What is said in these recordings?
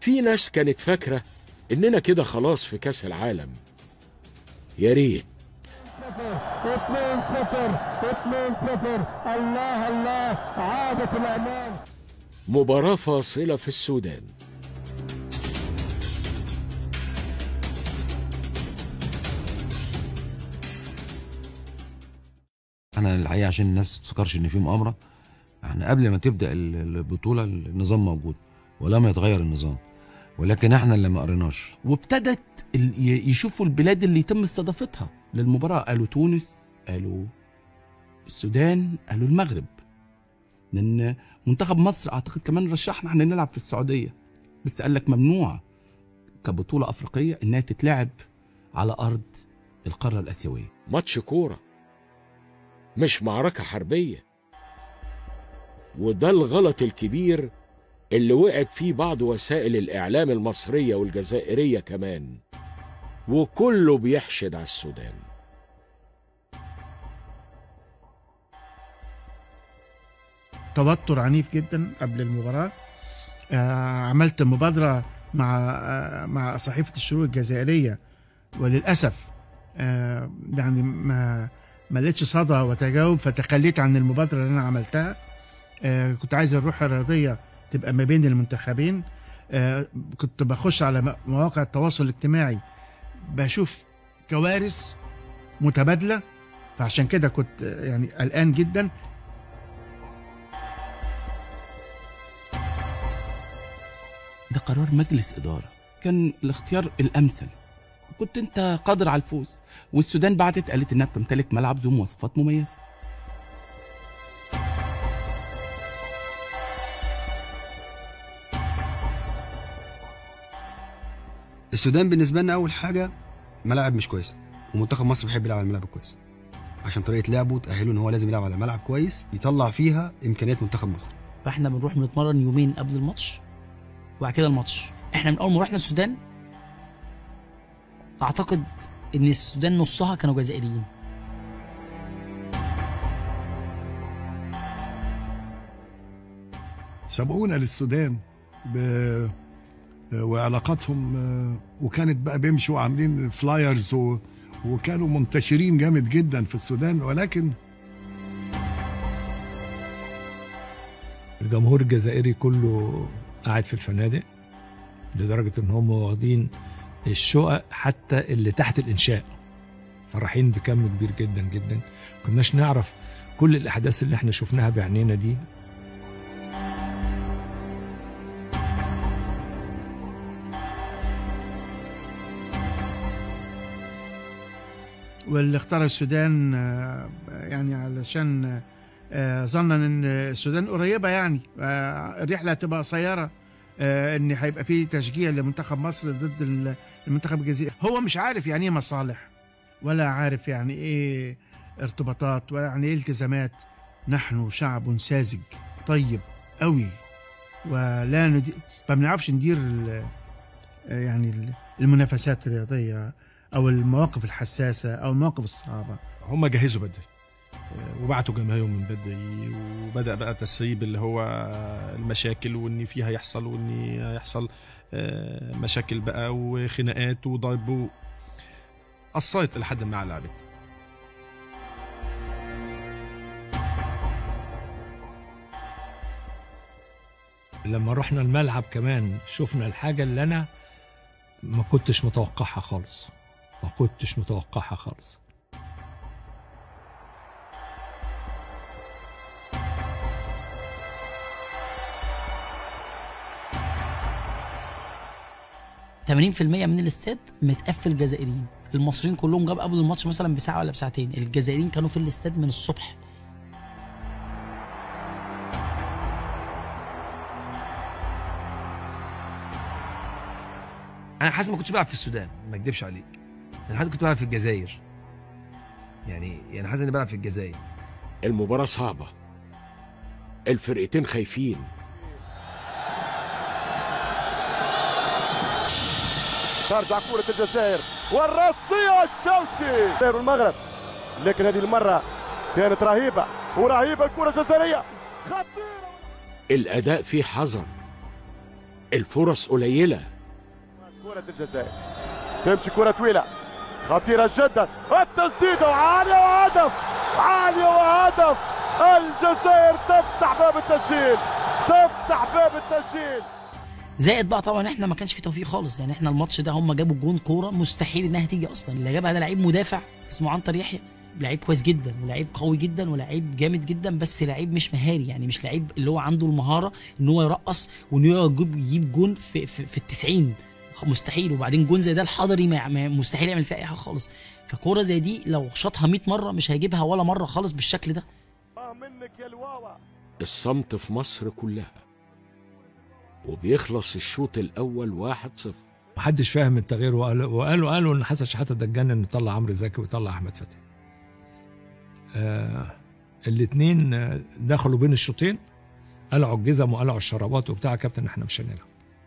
في ناس كانت فاكرة إننا كده خلاص في كأس العالم يا ريت 2 0 2 0 الله الله عادت الامان مباراة فاصلة في السودان احنا الحقيقه عشان الناس ما تفكرش ان في مؤامره احنا قبل ما تبدا ال- البطوله النظام موجود ولم يتغير النظام ولكن احنا اللي ما قريناش وابتدت ال- ي- يشوفوا البلاد اللي يتم استضافتها للمباراة قالوا تونس قالوا السودان قالوا المغرب لأن منتخب مصر أعتقد كمان رشحنا احنا نلعب في السعودية بس قال لك ممنوع كبطولة أفريقية إنها تتلعب على أرض القارة الآسيوية ماتش كورة مش معركة حربية وده الغلط الكبير اللي وقعت فيه بعض وسائل الإعلام المصرية والجزائرية كمان وكله بيحشد على السودان توتر عنيف جدا قبل المباراة آه، عملت مبادرة مع آه، مع صحيفة الشروق الجزائرية وللأسف آه، يعني ما ما لقيتش صدى وتجاوب فتخليت عن المبادرة اللي أنا عملتها آه، كنت عايز الروح الرياضية تبقى ما بين المنتخبين آه، كنت بخش على م- مواقع التواصل الاجتماعي بشوف كوارث متبادلة فعشان كده كنت آه، يعني قلقان جدا ده قرار مجلس إدارة كان الاختيار الأمثل كنت أنت قادر على الفوز والسودان بعتت قالت إنها بتمتلك ملعب ذو مواصفات مميزة السودان بالنسبه لنا اول حاجه ملاعب مش كويسه ومنتخب مصر بيحب يلعب على الملاعب الكويسه عشان طريقه لعبه تاهله ان هو لازم يلعب على ملعب كويس يطلع فيها امكانيات منتخب مصر فاحنا بنروح نتمرن يومين قبل الماتش وبعد كده الماتش احنا من اول ما رحنا السودان اعتقد ان السودان نصها كانوا جزائريين سبقونا للسودان ب... وعلاقاتهم آه، وكانت بقى بيمشوا عاملين فلايرز و... وكانوا منتشرين جامد جدا في السودان ولكن الجمهور الجزائري كله قاعد في الفنادق لدرجة ان هم واخدين الشقق حتى اللي تحت الانشاء فرحين بكم كبير جدا جدا كناش نعرف كل الاحداث اللي احنا شفناها بعينينا دي واللي اختار السودان آه، يعني علشان آه، ظنا ان السودان قريبه يعني آه، الرحله هتبقى قصيره آه، ان هيبقى في تشجيع لمنتخب مصر ضد ال- المنتخب الجزائري هو مش عارف يعني ايه مصالح ولا عارف يعني ايه ارتباطات ولا يعني ايه التزامات نحن شعب ساذج طيب قوي ولا ندي... ما بنعرفش ندير ال- آه، يعني ال- المنافسات الرياضيه او المواقف الحساسه او المواقف الصعبه هم جهزوا بدري آه، وبعتوا جماهيرهم من بدري وبدا بقى تسريب اللي هو المشاكل وان في هيحصل وان هيحصل آه، مشاكل بقى وخناقات وضرب و- اثرت لحد ما على لعبتنا لما رحنا الملعب كمان شفنا الحاجة اللي أنا ما كنتش متوقعها خالص ما كنتش متوقعها خالص ثمانين 80% من الاستاد متقفل جزائريين المصريين كلهم جاب قبل الماتش مثلا بساعه ولا بساعتين الجزائريين كانوا في الاستاد من الصبح انا حاسس ما كنتش بلعب في السودان ما اكدبش عليك انا حاسس كنت بلعب في الجزائر يعني يعني حاسس اني بلعب في الجزائر المباراة صعبة الفرقتين خايفين ترجع كرة الجزائر والراسية الشوشي غير المغرب لكن هذه المرة كانت رهيبة ورهيبة الكرة الجزائرية خطيرة الأداء فيه حذر الفرص قليلة كرة الجزائر تمشي كرة طويلة خطيرة جدا التسديدة وعالية وهدف عالية وهدف الجزائر تفتح باب التسجيل تفتح باب التسجيل زائد بقى طبعا احنا ما كانش في توفيق خالص يعني احنا الماتش ده هم جابوا جون كوره مستحيل انها تيجي اصلا اللي جابها ده لعيب مدافع اسمه عنتر يحيى لعيب كويس جدا ولعيب قوي جدا ولعيب جامد جدا بس لعيب مش مهاري يعني مش لعيب اللي هو عنده المهاره ان هو يرقص وان هو يجيب يجيب جون في في, في التسعين مستحيل وبعدين جون زي ده الحضري ما ما- مستحيل يعمل فيها اي حاجه خالص فكوره زي دي لو شاطها 100 مره مش هيجيبها ولا مره خالص بالشكل ده آه منك يا الواوا الصمت في مصر كلها وبيخلص الشوط الأول 1-0 محدش فاهم التغيير وقالوا وقالوا قالوا ان حسن شحاته ده اتجنن انه يطلع عمرو زكي ويطلع احمد فتحي. آه الاثنين دخلوا بين الشوطين قلعوا الجزم وقلعوا الشرابات وبتاع يا كابتن احنا مش هنلعب.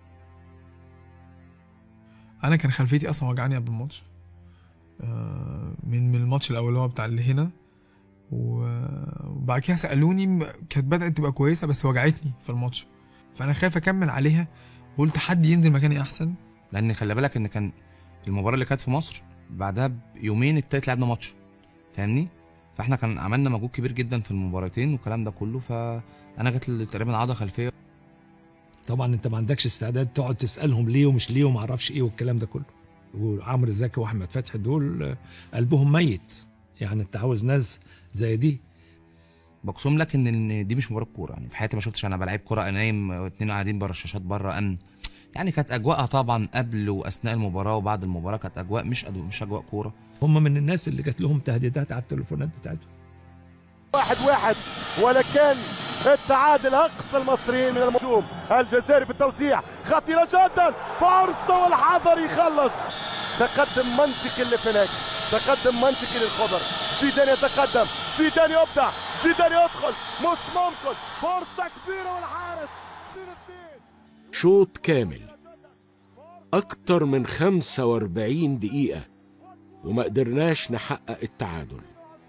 انا كان خلفيتي اصلا وجعاني قبل الماتش آه، من من الماتش الاول اللي هو بتاع اللي هنا و- وبعد كده سالوني م- كانت بدات تبقى كويسه بس وجعتني في الماتش فانا خايف اكمل عليها وقلت حد ينزل مكاني احسن لان خلي بالك ان كان المباراه اللي كانت في مصر بعدها بيومين التالت لعبنا ماتش فاهمني فاحنا كان عملنا مجهود كبير جدا في المباراتين والكلام ده كله فانا جات لي تقريبا عضله خلفيه طبعا انت ما عندكش استعداد تقعد تسالهم ليه ومش ليه وما اعرفش ايه والكلام ده كله. وعمرو زكي واحمد فتحي دول آه، قلبهم ميت يعني انت عاوز ناس زي دي بقسم لك ان ان دي مش مباراه كوره يعني في حياتي ما شفتش انا بلعب كوره نايم اتنين قاعدين بره الشاشات بره امن يعني كانت اجواءها طبعا قبل واثناء المباراه وبعد المباراه كانت اجواء مش أدو مش اجواء كوره هم من الناس اللي جات لهم تهديدات على التليفونات بتاعتهم واحد واحد ولكن التعادل اقصى المصريين من المهجوم الجزائري في التوزيع خطيره جدا فرصه والحضر يخلص تقدم منطقي اللي في هناك تقدم منطقي للخضر زيدان يتقدم زيدان يبدع زيدان يدخل مش ممكن فرصه كبيره والحارس اثنين اثنين شوط كامل أكتر من 45 دقيقة وما قدرناش نحقق التعادل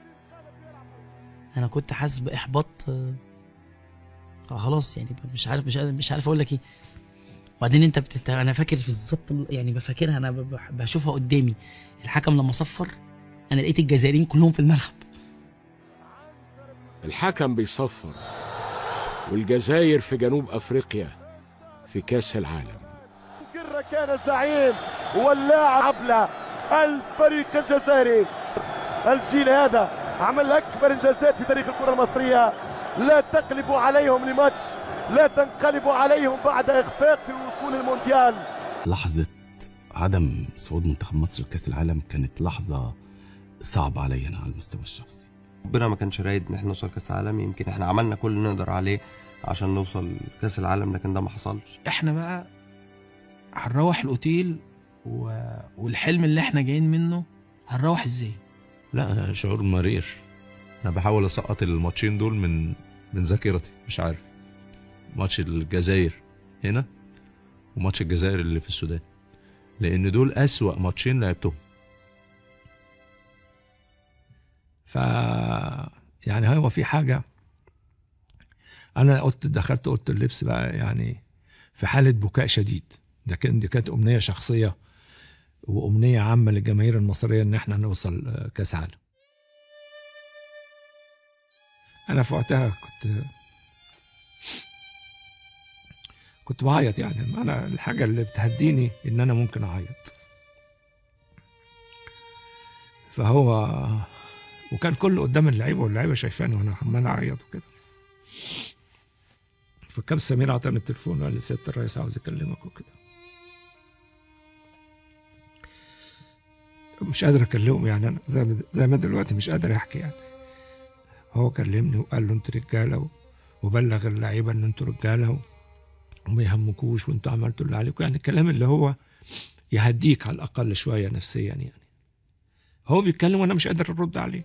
انا كنت حاسس باحباط آه، خلاص يعني مش عارف مش عارف مش عارف اقول لك ايه وبعدين انت بتت... انا فاكر بالظبط ال- يعني بفكرها انا ب- ب- بشوفها قدامي الحكم لما صفر انا لقيت الجزائريين كلهم في الملعب الحكم بيصفر والجزائر في جنوب أفريقيا في كأس العالم كرة كان الزعيم واللاعب له الفريق الجزائري الجيل هذا عمل اكبر انجازات في تاريخ الكره المصريه لا تقلبوا عليهم لماتش لا تنقلبوا عليهم بعد اخفاق في وصول المونديال لحظة عدم صعود منتخب مصر لكأس العالم كانت لحظة صعبة عليا أنا على المستوى الشخصي ربنا ما كانش رايد ان احنا نوصل كاس العالم يمكن احنا عملنا كل اللي نقدر عليه عشان نوصل كاس العالم لكن ده ما حصلش احنا بقى هنروح الاوتيل و... والحلم اللي احنا جايين منه هنروح ازاي لا شعور مرير انا بحاول اسقط الماتشين دول من من ذاكرتي مش عارف ماتش الجزائر هنا وماتش الجزائر اللي في السودان لان دول اسوأ ماتشين لعبتهم ف يعني هو في حاجه انا قلت دخلت اوضه اللبس بقى يعني في حاله بكاء شديد ده كان دي كانت امنيه شخصيه وامنيه عامه للجماهير المصريه ان احنا نوصل آه، كاس عالم انا في وقتها كنت كنت بعيط يعني انا الحاجه اللي بتهديني ان انا ممكن اعيط فهو وكان كله قدام اللعيبه واللعيبه شايفاني وانا عمال اعيط وكده فكان سمير عطاني التليفون وقال لي سياده الرئيس عاوز يكلمك وكده مش قادر اكلمه يعني انا زي ما زي ما دلوقتي مش قادر احكي يعني هو كلمني وقال له انتوا رجاله و- وبلغ اللعيبه ان انتوا رجاله و- وما يهمكوش وانتوا عملتوا اللي عليكم يعني الكلام اللي هو يهديك على الاقل شويه نفسيا يعني هو بيتكلم وانا مش قادر ارد عليه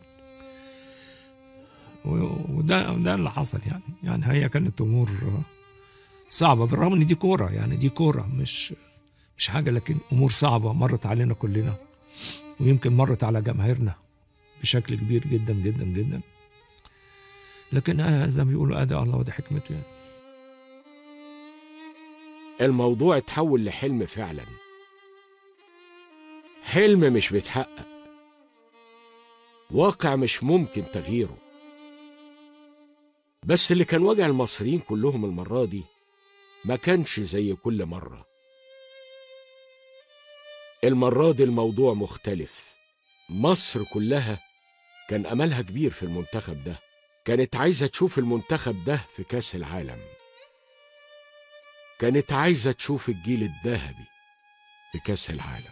و- وده ده اللي حصل يعني يعني هي كانت امور صعبه بالرغم ان دي كوره يعني دي كوره مش مش حاجه لكن امور صعبه مرت علينا كلنا ويمكن مرت على جماهيرنا بشكل كبير جدا جدا جدا لكن آه زي ما بيقولوا اداء الله وده حكمته يعني الموضوع اتحول لحلم فعلا حلم مش بيتحقق واقع مش ممكن تغييره بس اللي كان وجع المصريين كلهم المرة دي ما كانش زي كل مرة المرة دي الموضوع مختلف مصر كلها كان أملها كبير في المنتخب ده كانت عايزة تشوف المنتخب ده في كأس العالم كانت عايزة تشوف الجيل الذهبي في كأس العالم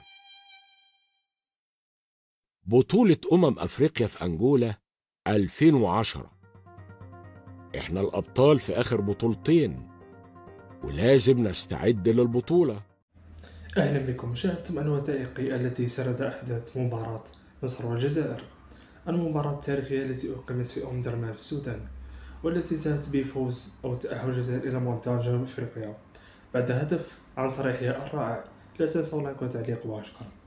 بطولة أمم أفريقيا في أنجولا 2010 إحنا الأبطال في آخر بطولتين ولازم نستعد للبطولة أهلا بكم شاهدتم الوثائقي التي سرد أحداث مباراة مصر والجزائر المباراة التاريخية التي أقيمت في أم درمان في السودان والتي انتهت بفوز أو تأهل الجزائر إلى مونديال جنوب أفريقيا بعد هدف عن طريق الرائع لا تنسوا لايك وتعليق وشكرا